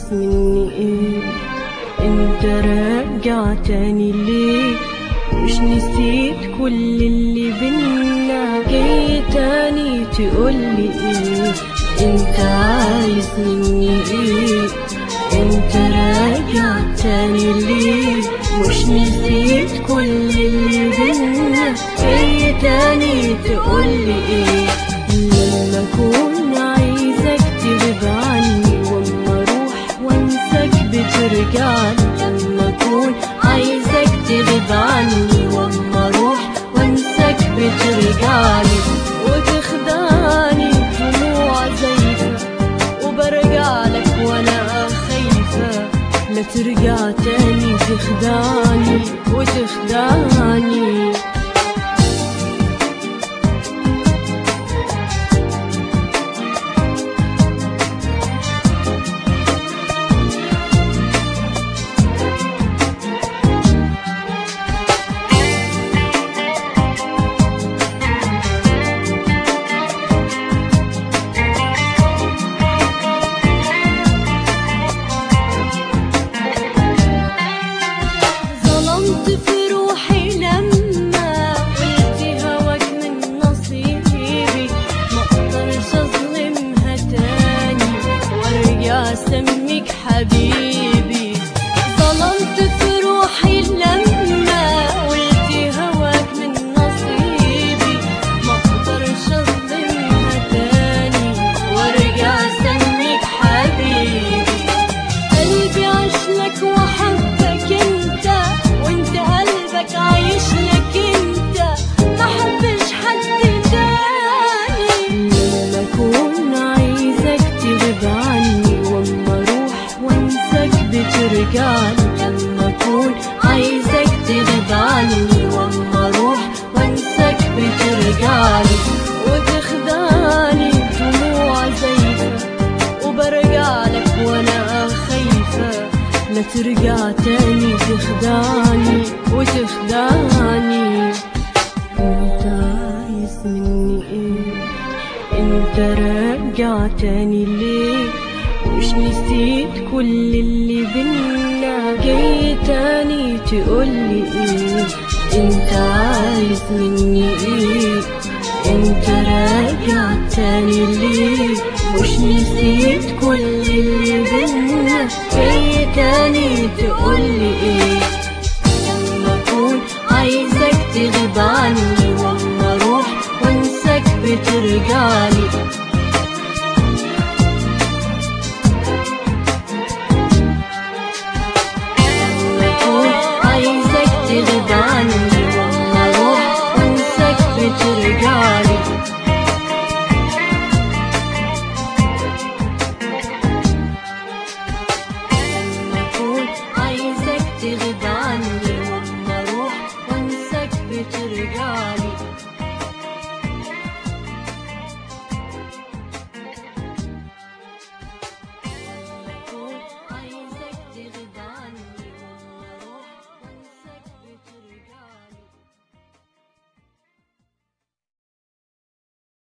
مني ايه انت راجع تاني ليه مش نسيت كل اللي بينا جاي تاني تقولي ايه انت عايز مني ايه انت راجع تاني ليه مش نسيت كل اللي بينا جاي تاني تقولي ايه لما اكون عايزك تغيب عني واما اروح وانساك بترجعني لما اكون عايزك تغيب عني واما اروح وانساك بترجعني وتخدعني دموع زيفة وبرجع لك وانا خايفة لا ترجع تاني تخدعني وتخدعني ظلمت في روحي لما قلت هواك من نصيبي ما اقدرش اظلمها تاني وارجع اسميك حبيبي ظلمت في روحي لما قلت هواك من نصيبي ما اقدرش اظلمها تاني وارجع اسميك حبيبي قلبي عشلك وحبك انت وانت قلبك عايش لك انت ما حبش حد تاني لما اكون عايزك تغيب عني واما اروح وانساك بترجعني لما اكون عايزك تغيب عني واما اروح وانساك بترجعني وتخدعني دموع زيفة وبرجع لك وانا خايفة لا ترجع تاني تخدعني وتخدعني انت عايز مني ايه انت راجع تاني ليه مش نسيت كل اللي بينا جاي تاني تقولي ايه انت عايز مني ايه انت راجع تاني ليه مش نسيت كل اللي بينا جاي تاني تقولي ايه